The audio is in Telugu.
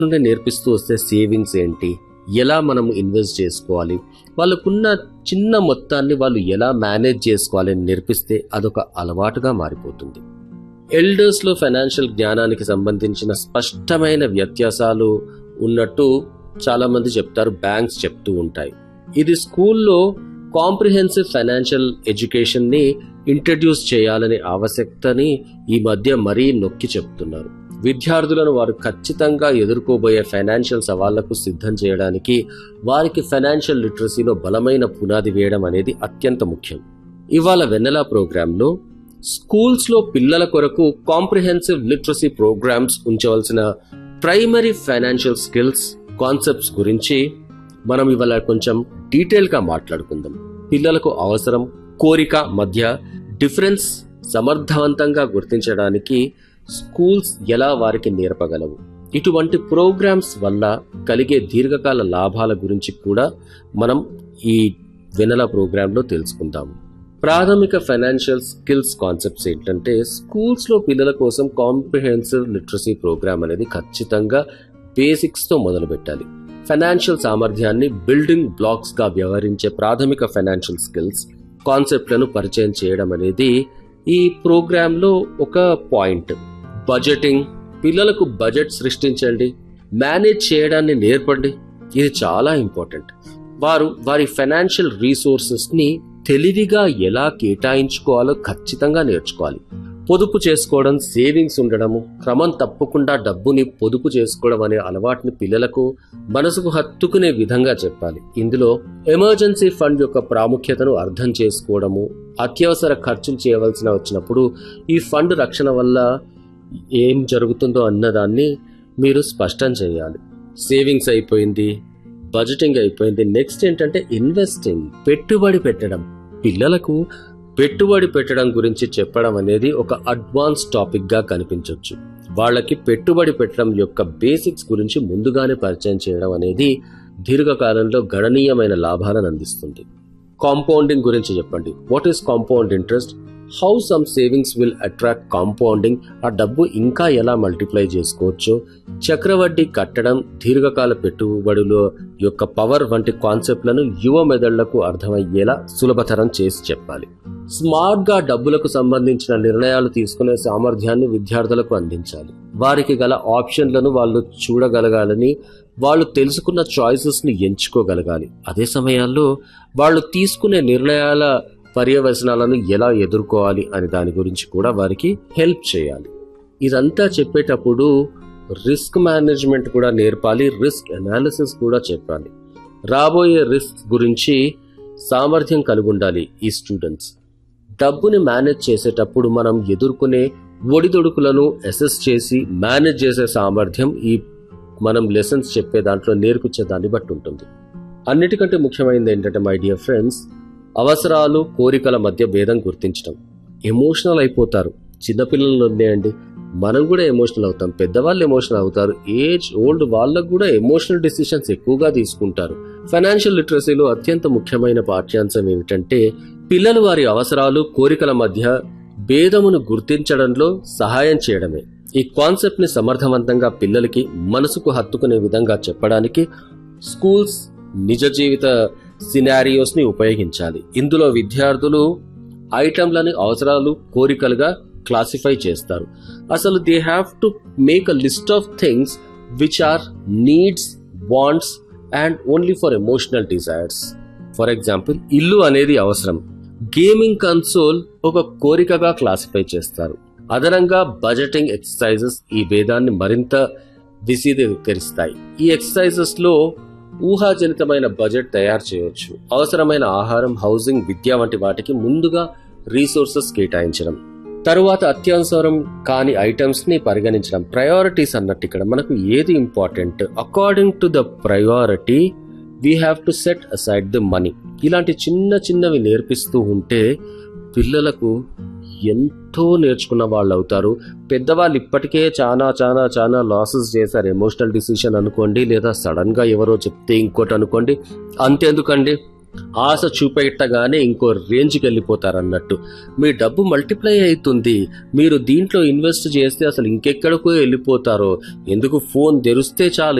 నుండి నేర్పిస్తూ వస్తే సేవింగ్స్ ఏంటి ఎలా మనం ఇన్వెస్ట్ చేసుకోవాలి వాళ్ళకున్న చిన్న మొత్తాన్ని వాళ్ళు ఎలా మేనేజ్ చేసుకోవాలి అని నేర్పిస్తే అదొక అలవాటుగా మారిపోతుంది ఎల్డర్స్ లో ఫైనాన్షియల్ జ్ఞానానికి సంబంధించిన స్పష్టమైన వ్యత్యాసాలు ఉన్నట్టు చాలా మంది చెప్తారు బ్యాంక్స్ చెప్తూ ఉంటాయి ఇది స్కూల్లో కాంప్రిహెన్సివ్ ఫైనాన్షియల్ ఎడ్యుకేషన్ ని ఇంట్రడ్యూస్ చేయాలనే ఆవశ్యకతని ఈ మధ్య మరీ నొక్కి చెప్తున్నారు విద్యార్థులను వారు ఖచ్చితంగా ఎదుర్కోబోయే ఫైనాన్షియల్ సవాళ్లకు సిద్ధం చేయడానికి వారికి ఫైనాన్షియల్ లిటరసీలో బలమైన పునాది వేయడం అనేది అత్యంత ముఖ్యం ఇవాళ వెన్నెలా ప్రోగ్రాంలో స్కూల్స్ లో పిల్లల కొరకు కాంప్రిహెన్సివ్ లిటరసీ ప్రోగ్రామ్స్ ఉంచవలసిన ప్రైమరీ ఫైనాన్షియల్ స్కిల్స్ కాన్సెప్ట్స్ గురించి మనం ఇవాళ కొంచెం డీటెయిల్ గా మాట్లాడుకుందాం పిల్లలకు అవసరం కోరిక మధ్య డిఫరెన్స్ సమర్థవంతంగా గుర్తించడానికి స్కూల్స్ ఎలా వారికి నేర్పగలవు ఇటువంటి ప్రోగ్రామ్స్ వల్ల కలిగే దీర్ఘకాల లాభాల గురించి కూడా మనం ఈ వెనల ప్రోగ్రాంలో తెలుసుకుందాము ప్రాథమిక ఫైనాన్షియల్ స్కిల్స్ కాన్సెప్ట్స్ ఏంటంటే స్కూల్స్ లో పిల్లల కోసం కాంప్రిహెన్సివ్ లిటరసీ ప్రోగ్రామ్ అనేది ఖచ్చితంగా బేసిక్స్ తో మొదలు పెట్టాలి ఫైనాన్షియల్ సామర్థ్యాన్ని బిల్డింగ్ బ్లాక్స్ గా వ్యవహరించే ప్రాథమిక ఫైనాన్షియల్ స్కిల్స్ కాన్సెప్ట్లను పరిచయం చేయడం అనేది ఈ ప్రోగ్రామ్ లో ఒక పాయింట్ బడ్జెటింగ్ పిల్లలకు బడ్జెట్ సృష్టించండి మేనేజ్ చేయడాన్ని నేర్పండి ఇది చాలా ఇంపార్టెంట్ వారు వారి ఫైనాన్షియల్ రీసోర్సెస్ ని తెలివిగా ఎలా కేటాయించుకోవాలో ఖచ్చితంగా నేర్చుకోవాలి పొదుపు చేసుకోవడం సేవింగ్స్ ఉండడము క్రమం తప్పకుండా డబ్బుని పొదుపు చేసుకోవడం అనే అలవాటుని పిల్లలకు మనసుకు హత్తుకునే విధంగా చెప్పాలి ఇందులో ఎమర్జెన్సీ ఫండ్ యొక్క ప్రాముఖ్యతను అర్థం చేసుకోవడము అత్యవసర ఖర్చులు చేయవలసిన వచ్చినప్పుడు ఈ ఫండ్ రక్షణ వల్ల ఏం జరుగుతుందో అన్నదాన్ని మీరు స్పష్టం చేయాలి సేవింగ్స్ అయిపోయింది బడ్జెటింగ్ అయిపోయింది నెక్స్ట్ ఏంటంటే ఇన్వెస్టింగ్ పెట్టుబడి పెట్టడం పిల్లలకు పెట్టుబడి పెట్టడం గురించి చెప్పడం అనేది ఒక అడ్వాన్స్ టాపిక్ గా కనిపించవచ్చు వాళ్ళకి పెట్టుబడి పెట్టడం యొక్క బేసిక్స్ గురించి ముందుగానే పరిచయం చేయడం అనేది దీర్ఘకాలంలో గణనీయమైన లాభాలను అందిస్తుంది కాంపౌండింగ్ గురించి చెప్పండి what is compound interest how some savings will attract compounding ఆ డబ్బు ఇంకా ఎలా మల్టిప్లై చేసుకోవచ్చో చక్రవడ్డీ కట్టడం దీర్ఘకాల పెట్టుబడుల యొక్క పవర్ వంటి కాన్సెప్ట్లను యువ మెదళ్లకు అర్థమయ్యేలా సులభతరం చేసి చెప్పాలి స్మార్ట్ గా డబ్బులకు సంబంధించిన నిర్ణయాలు తీసుకునే సామర్థ్యాన్ని విద్యార్థులకు అందించాలి వారికి గల ఆప్షన్లను వాళ్ళు చూడగలగాలని వాళ్ళు తెలుసుకున్న చాయిసెస్ ని ఎంచుకోగలగాలి అదే సమయాల్లో వాళ్ళు తీసుకునే నిర్ణయాల పర్యవసనాలను ఎలా ఎదుర్కోవాలి అనే దాని గురించి కూడా వారికి హెల్ప్ చేయాలి ఇదంతా చెప్పేటప్పుడు రిస్క్ మేనేజ్మెంట్ కూడా నేర్పాలి రిస్క్ అనాలిసిస్ కూడా చెప్పాలి రాబోయే రిస్క్ గురించి సామర్థ్యం కలిగి ఉండాలి ఈ స్టూడెంట్స్ డబ్బుని మేనేజ్ చేసేటప్పుడు మనం ఎదుర్కొనే ఒడిదొడుకులను అసెస్ చేసి మేనేజ్ చేసే సామర్థ్యం ఈ మనం లెసన్స్ చెప్పే దాంట్లో నేర్పించే దాన్ని బట్టి ఉంటుంది అన్నిటికంటే ముఖ్యమైనది ఏంటంటే మై డియర్ ఫ్రెండ్స్ అవసరాలు కోరికల మధ్య భేదం గుర్తించడం ఎమోషనల్ అయిపోతారు చిన్నపిల్లలు ఉన్నాయండి మనం కూడా ఎమోషనల్ అవుతాం పెద్దవాళ్ళు ఎమోషనల్ అవుతారు ఏజ్ ఓల్డ్ వాళ్ళకు కూడా ఎమోషనల్ డిసిషన్స్ ఎక్కువగా తీసుకుంటారు ఫైనాన్షియల్ లిటరసీలో అత్యంత ముఖ్యమైన పాఠ్యాంశం ఏమిటంటే పిల్లలు వారి అవసరాలు కోరికల మధ్య భేదమును గుర్తించడంలో సహాయం చేయడమే ఈ కాన్సెప్ట్ ని సమర్థవంతంగా పిల్లలకి మనసుకు హత్తుకునే విధంగా చెప్పడానికి స్కూల్స్ నిజ జీవిత సినారియోస్ ని ఉపయోగించాలి ఇందులో విద్యార్థులు ఐటమ్లని అవసరాలు కోరికలుగా క్లాసిఫై చేస్తారు అసలు they have to make a list of things which are needs wants and only for emotional desires for example ఇల్లు అనేది అవసరం గేమింగ్ కన్సోల్ ఒక కోరికగా క్లాసిఫై చేస్తారు అదనంగా బడ్జెటింగ్ ఎక్సర్సైజెస్ ఈ భేదాన్ని మరింత విశదీకరిస్తాయి ఈ ఎక్సర్సైజెస్ లో ఊహాజనితమైన బడ్జెట్ తయారు చేయవచ్చు అవసరమైన ఆహారం హౌసింగ్ విద్య వంటి వాటికి ముందుగా రీసోర్సెస్ కేటాయించడం తరువాత అత్యవసరం కాని ఐటమ్స్ ని పరిగణించడం ప్రయారిటీస్ అన్నట్టు ఇక్కడ మనకు ఏది important according to the priority we have to set aside the money ఇలాంటి చిన్న చిన్నవి నేర్పిస్తూ ఉంటే పిల్లలకు ఎంతో నేర్చుకున్న వాళ్ళు అవుతారు పెద్దవాళ్ళు ఇప్పటికే చాలా చాలా చాలా లాసెస్ చేశారు ఎమోషనల్ డిసిషన్ అనుకోండి లేదా సడన్ గా ఎవరో చెప్తే ఇంకోటి అనుకోండి అంతేందుకండి ఆశ చూపెట్టగానే ఇంకో రేంజ్కి వెళ్ళిపోతారన్నట్టు మీ డబ్బు మల్టిప్లై అవుతుంది మీరు దీంట్లో ఇన్వెస్ట్ చేస్తే అసలు ఇంకెక్కడికో వెళ్ళిపోతారో ఎందుకు ఫోన్ తెరిస్తే చాలు